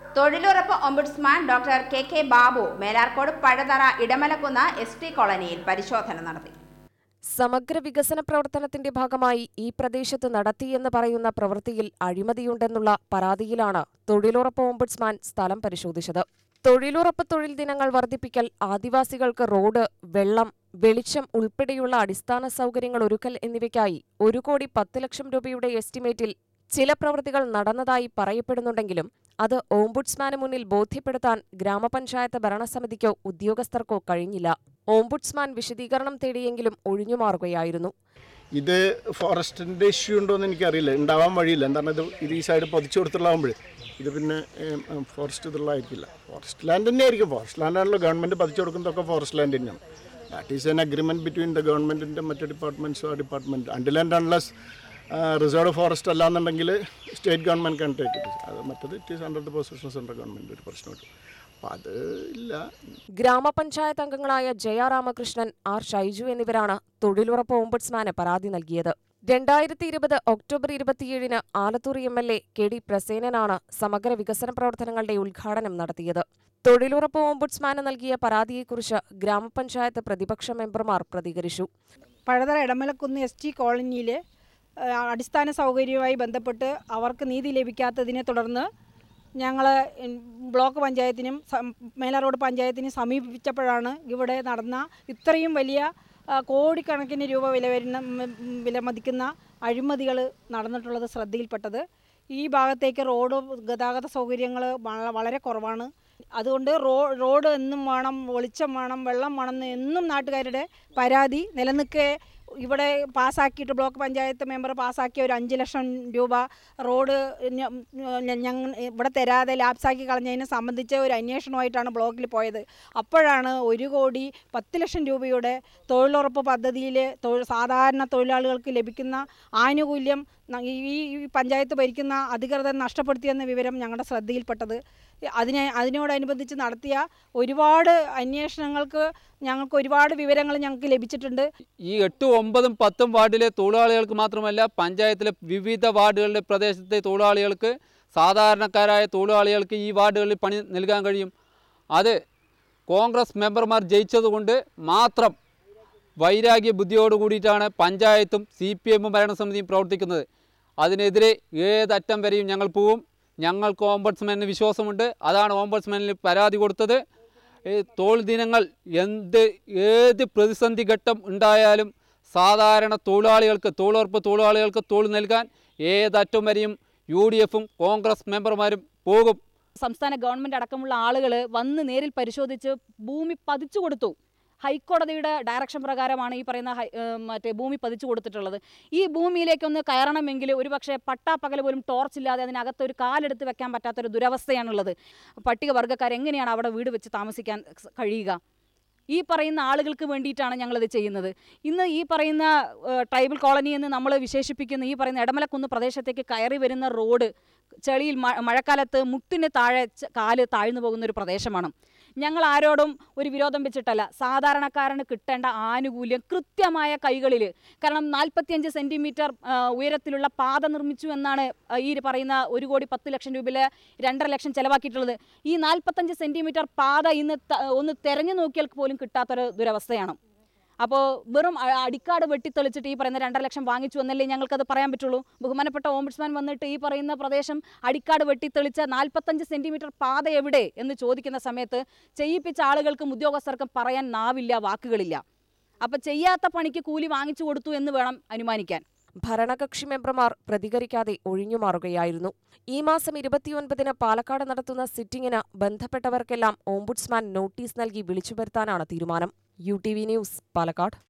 തൊഴിലുറപ്പ് ombudsman doctor K K Babu Melarcode Pazhathara Edamalakkunnu S T കോളനിയിൽ പരിശോധന നടത്തി സമഗ്ര വികസന പ്രവർത്തനത്തിന്റെ ഭാഗമായി ഈ പ്രദേശത്ത് നടത്തിയെന്ന് പറയുന്ന പ്രവൃത്തിയിൽ അഴിമതിയുണ്ടെന്നുള്ള പരാതിയിലാണ് തൊഴിലുറപ്പ് ഓംബുഡ്സ്മാൻ സ്ഥലം പരിശോധിച്ചത് തൊഴിലുറപ്പ് തൊഴിൽ ദിനങ്ങൾ വർദ്ധിപ്പിക്കൽ ആദിവാസികൾക്ക് റോഡ് വെള്ളം വെളിച്ചം ഉൾപ്പെടെയുള്ള അടിസ്ഥാന സൗകര്യങ്ങൾ ഒരുക്കൽ എന്നിവയ്ക്കായി ഒരു കോടി പത്ത് ലക്ഷം രൂപയുടെ എസ്റ്റിമേറ്റിൽ ചില പ്രവൃത്തികൾ നടന്നതായി പറയപ്പെടുന്നുണ്ടെങ്കിലും അത് ഓംബുഡ്സ്മാന് മുന്നിൽ ബോധ്യപ്പെടുത്താൻ ഗ്രാമപഞ്ചായത്ത് ഭരണസമിതിക്കോ ഉദ്യോഗസ്ഥർക്കോ കഴിഞ്ഞില്ല ഓംബുഡ്സ്മാൻ വിശദീകരണം തേടിയെങ്കിലും ഒഴിഞ്ഞുമാറുകയായിരുന്നു ഇത് ഫോറസ്റ്റിൻ്റെ ഇഷ്യൂ ഉണ്ടോ എന്ന് എനിക്കറിയില്ല ഉണ്ടാവാൻ വഴിയില്ല എന്താണ് ഇത് ഇത് ഈ സൈഡ് പതിച്ചു കൊടുത്തുള്ളതാകുമ്പോൾ ഇത് പിന്നെ ഏം, ഫോറസ്റ്റ് ഇതുള്ളതായിരിക്കില്ല ഫോറസ്റ്റ് ലാൻഡ് തന്നെ ആയിരിക്കും ഫോറസ്റ്റ് ലാൻഡാണല്ലോ ഗവൺമെൻറ് പതിച്ചു കൊടുക്കുന്നതൊക്കെ ഫോറസ്റ്റ് ലാൻഡ് തന്നെയാണ് that is an agreement between the ഗവൺമെൻറ്റിൻ്റെ മറ്റ് ഡിപ്പാർട്ട്മെൻറ്റ്സോ ആ department until and unless reserve forest അല്ലാന്നുണ്ടെങ്കിൽ state government can take it അത് മറ്റത് it is under the position central government ഒരു പ്രശ്നമായിട്ട് അപ്പോൾ അത് ഇല്ല ഗ്രാമപഞ്ചായത്ത് അംഗങ്ങളായ ജയ രാമകൃഷ്ണൻ ആർ ഷൈജു എന്നിവരാണ് തൊഴിലുറപ്പ് ഓംബുഡ്സ്മാന് പരാതി നൽകിയത് രണ്ടായിരത്തി ഇരുപത് ഒക്ടോബർ ഇരുപത്തിയേഴിന് Alathur M L A K D പ്രസേനനാണ് സമഗ്ര വികസന പ്രവർത്തനങ്ങളുടെ ഉദ്ഘാടനം നടത്തിയത് തൊഴിലുറപ്പ് ഓംബുഡ്സ്മാന് നൽകിയ പരാതിയെക്കുറിച്ച് ഗ്രാമപഞ്ചായത്ത് പ്രതിപക്ഷ മെമ്പർമാർ പ്രതികരിച്ചു പഴതറ ഇടമലക്കുന്ന് എസ് ടി കോളനിയിൽ അടിസ്ഥാന സൗകര്യവുമായി ബന്ധപ്പെട്ട് അവർക്ക് നീതി ലഭിക്കാത്തതിനെ തുടർന്ന് ഞങ്ങൾ ബ്ലോക്ക് പഞ്ചായത്തിനും സം- മേലാറോഡ് പഞ്ചായത്തിനും സമീപിച്ചപ്പോഴാണ് ഇവിടെ നടന്ന ഇത്രയും വലിയ ആ, കോടിക്കണക്കിന് രൂപ വില വരുന്ന ഉം, വില മതിക്കുന്ന അഴിമതികൾ നടന്നിട്ടുള്ളത് ശ്രദ്ധയിൽപ്പെട്ടത് ഈ ഭാഗത്തേക്ക് റോഡ് ഗതാഗത സൗകര്യങ്ങൾ വളരെ കുറവാണ് അതുകൊണ്ട് റോ റോഡ് എന്നും വേണം വെളിച്ചം വേണം വെള്ളം വേണം എന്ന് എന്നും നാട്ടുകാരുടെ പരാതി നിലനിൽക്കെ ഇവിടെ പാസ്സാക്കിയിട്ട് ബ്ലോക്ക് പഞ്ചായത്ത് മെമ്പർ പാസ്സാക്കിയ ഒരു അഞ്ച് ലക്ഷം രൂപ റോഡ് ഞങ്ങൾ ഇവിടെ തരാതെ ലാപ്സാക്കി കളഞ്ഞതിനെ സംബന്ധിച്ച് ഒരു അന്വേഷണമായിട്ടാണ് ബ്ലോക്കിൽ പോയത് അപ്പോഴാണ് ഒരു കോടി പത്ത് ലക്ഷം രൂപയുടെ തൊഴിലുറപ്പ് പദ്ധതിയിൽ തൊഴിൽ സാധാരണ തൊഴിലാളികൾക്ക് ലഭിക്കുന്ന ആനുകൂല്യം ന- ഈ ഈ പഞ്ചായത്ത് ഭരിക്കുന്ന അധികൃതർ നഷ്ടപ്പെടുത്തിയെന്ന വിവരം ഞങ്ങളുടെ ശ്രദ്ധയിൽപ്പെട്ടത് അതിനെ അതിനോടനുബന്ധിച്ച് നടത്തിയ ഒരുപാട് അന്വേഷണങ്ങൾക്ക് ഞങ്ങൾക്ക് ഒരുപാട് വിവരങ്ങൾ ഞങ്ങൾക്ക് ലഭിച്ചിട്ടുണ്ട് ഈ എട്ടും ഒമ്പതും പത്തും വാർഡിലെ തൊഴിലാളികൾക്ക് മാത്രമല്ല പഞ്ചായത്തിലെ വിവിധ വാർഡുകളിലെ പ്രദേശത്തെ തൊഴിലാളികൾക്ക് സാധാരണക്കാരായ തൊഴിലാളികൾക്ക് ഈ വാർഡുകളിൽ പണി നൽകാൻ കഴിയും അത് കോൺഗ്രസ് മെമ്പർമാർ ജയിച്ചതുകൊണ്ട് മാത്രം വൈരാഗ്യ ബുദ്ധിയോട് കൂടിയിട്ടാണ് പഞ്ചായത്തും സി പി എമ്മും ഭരണസമിതിയും പ്രവർത്തിക്കുന്നത് അതിനെതിരെ ഏതറ്റം വരെയും ഞങ്ങൾ പോവും ഞങ്ങൾക്ക് ഓംബഡ്സ്മാനിന് വിശ്വാസമുണ്ട് അതാണ് ഓംബഡ്സ്മാനിൽ പരാതി കൊടുത്തത് ഈ തൊഴിൽ ദിനങ്ങൾ എന്ത് ഏത് പ്രതിസന്ധി ഘട്ടം ഉണ്ടായാലും സാധാരണ തൊഴിലാളികൾക്ക് തൊഴിലുറപ്പ് തൊഴിലാളികൾക്ക് തൊഴിൽ നൽകാൻ ഏതറ്റം വരെയും യു ഡി എഫും കോൺഗ്രസ് മെമ്പർമാരും പോകും സംസ്ഥാന ഗവൺമെൻറ് അടക്കമുള്ള ആളുകൾ വന്ന് നേരിൽ പരിശോധിച്ച് ഭൂമി പതിച്ചു കൊടുത്തു ഹൈക്കോടതിയുടെ ഡയറക്ഷൻ പ്രകാരമാണ് ഈ പറയുന്ന ഹൈ- ഏഹ് മറ്റേ ഭൂമി പതിച്ചു കൊടുത്തിട്ടുള്ളത് ഈ ഭൂമിയിലേക്കൊന്ന് കയറണമെങ്കിൽ ഒരുപക്ഷെ പട്ടാപ്പകൽ പോലും ടോർച്ച് ഇല്ലാതെ അതിനകത്ത് ഒരു കാലെടുത്ത് വെക്കാൻ പറ്റാത്തൊരു ദുരവസ്ഥയാണുള്ളത് പട്ടികവർഗ്ഗക്കാർ എങ്ങനെയാണ് അവിടെ വീട് വെച്ച് താമസിക്കാൻ സ് കഴിയുക ഈ പറയുന്ന ആളുകൾക്ക് വേണ്ടിയിട്ടാണ് ഞങ്ങളിത് ചെയ്യുന്നത് ഇന്ന് ഈ പറയുന്ന ഏഹ്, ട്രൈബൽ കോളനി എന്ന് നമ്മൾ വിശേഷിപ്പിക്കുന്ന ഈ പറയുന്ന ഇടമലക്കുന്ന് പ്രദേശത്തേക്ക് കയറി വരുന്ന റോഡ് ചെളിയിൽ മ മഴക്കാലത്ത് മുട്ടിന് താഴെ ച- കാല് താഴ്ന്നു പോകുന്ന ഒരു പ്രദേശമാണ് ഞങ്ങൾ ആരോടും ഒരു വിരോധം വെച്ചിട്ടല്ല സാധാരണക്കാരന് കിട്ടേണ്ട ആനുകൂല്യം കൃത്യമായ കൈകളിൽ കാരണം നാൽപ്പത്തിയഞ്ച് സെൻറ്റിമീറ്റർ ഉയരത്തിലുള്ള പാത നിർമ്മിച്ചു എന്നാണ് ആ, ഈ പറയുന്ന ഒരു കോടി പത്ത് ലക്ഷം രൂപയിൽ രണ്ടര ലക്ഷം ചിലവാക്കിയിട്ടുള്ളത് ഈ നാൽപ്പത്തഞ്ച് സെൻറ്റിമീറ്റർ പാത ഇന്ന് ത- ഒന്ന് തെരഞ്ഞു നോക്കിയാൽ പോലും കിട്ടാത്തൊരു ദുരവസ്ഥയാണ് അപ്പോൾ വെറും അ- അടിക്കാട് വെട്ടിത്തെളിച്ചിട്ട് ഈ പറയുന്ന രണ്ടര ലക്ഷം വാങ്ങിച്ചു എന്നല്ലേ ഞങ്ങൾക്കത് പറയാൻ പറ്റുള്ളൂ ബഹുമാനപ്പെട്ട ഓംബുഡ്സ്മാൻ വന്നിട്ട് ഈ പറയുന്ന പ്രദേശം അടിക്കാട് വെട്ടിത്തെളിച്ച നാൽപ്പത്തഞ്ച് സെൻറ്റിമീറ്റർ പാത എവിടെ എന്ന് ചോദിക്കുന്ന സമയത്ത് ചെയ്യിപ്പിച്ച ആളുകൾക്കും ഉദ്യോഗസ്ഥർക്കും പറയാൻ നാവില്ല വാക്കുകളില്ല അപ്പോൾ ചെയ്യാത്ത പണിക്ക് കൂലി വാങ്ങിച്ചു കൊടുത്തു എന്ന് വേണം അനുമാനിക്കാൻ ഭരണകക്ഷി മെമ്പർമാർ പ്രതികരിക്കാതെ ഒഴിഞ്ഞുമാറുകയായിരുന്നു ഈ മാസം ഇരുപത്തിയൊൻപതിന് പാലക്കാട് നടത്തുന്ന സിറ്റിംഗിന് ബന്ധപ്പെട്ടവർക്കെല്ലാം ഓംബുഡ്സ്മാൻ നോട്ടീസ് നൽകി വിളിച്ചുവരുത്താനാണ് തീരുമാനം U T V news Palakkad